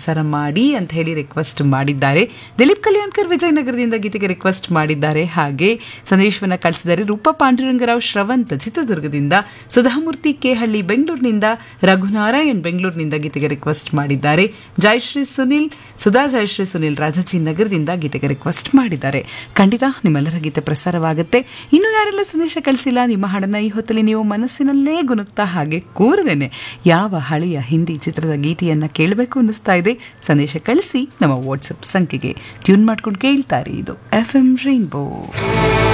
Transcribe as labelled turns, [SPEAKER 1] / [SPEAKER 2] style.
[SPEAKER 1] ಪ್ರಸಾರ ಮಾಡಿ ಅಂತ ಹೇಳಿ ರಿಕ್ವೆಸ್ಟ್ ಮಾಡಿದ್ದಾರೆ ದಿಲೀಪ್ ಕಲ್ಯಾಣ್ಕರ್ ವಿಜಯನಗರದಿಂದ ಗೀತೆಗೆ ರಿಕ್ವೆಸ್ಟ್ ಮಾಡಿದ್ದಾರೆ ಹಾಗೆ ಸಂದೇಶವನ್ನ ಕಳಿಸಿದ್ದಾರೆ ರೂಪಾ ಪಾಂಡುರಂಗರಾವ್ ಶ್ರವಂತ್ ಚಿತ್ರದುರ್ಗದಿಂದ ಸುಧಾಮೂರ್ತಿ ಕೆಹಳ್ಳಿ ಬೆಂಗಳೂರಿನಿಂದ ರಘುನಾರಾಯಣ್ ಬೆಂಗಳೂರಿನಿಂದ ಗೀತೆಗೆ ರಿಕ್ವೆಸ್ಟ್ ಮಾಡಿದ್ದಾರೆ ಜಯಶ್ರೀ ಸುನಿಲ್ ಸುಧಾ ಜಯಶ್ರೀ ಸುನಿಲ್ ರಾಜಾಜಿ ನಗರದಿಂದ ಗೀತೆಗೆ ರಿಕ್ವೆಸ್ಟ್ ಮಾಡಿದ್ದಾರೆ ಖಂಡಿತ ನಿಮ್ಮೆಲ್ಲರ ಗೀತೆ ಪ್ರಸಾರವಾಗುತ್ತೆ ಇನ್ನು ಯಾರೆಲ್ಲ ಸಂದೇಶ ಕಳಿಸಿಲ್ಲ ನಿಮ್ಮ ಹಾಡನ್ನ ಈ ಹೊತ್ತಲ್ಲಿ ನೀವು ಮನಸ್ಸಿನಲ್ಲೇ ಗುನುಕ್ತಾ ಹಾಗೆ ಕೂರದೇನೆ ಯಾವ ಹಳೆಯ ಹಿಂದಿ ಚಿತ್ರದ ಗೀತೆಯನ್ನ ಕೇಳಬೇಕು ಅನ್ನಿಸ್ತಾ ಇದೆ ಸಂದೇಶ ಕಳಿಸಿ ನಮ್ಮ ವಾಟ್ಸಪ್ ಸಂಖ್ಯೆಗೆ ಟ್ಯೂನ್ ಮಾಡ್ಕೊಂಡು ಕೇಳ್ತಾರೆ ಇದು ಎಫ್ ಎಂ ರೈನ್ಬೋ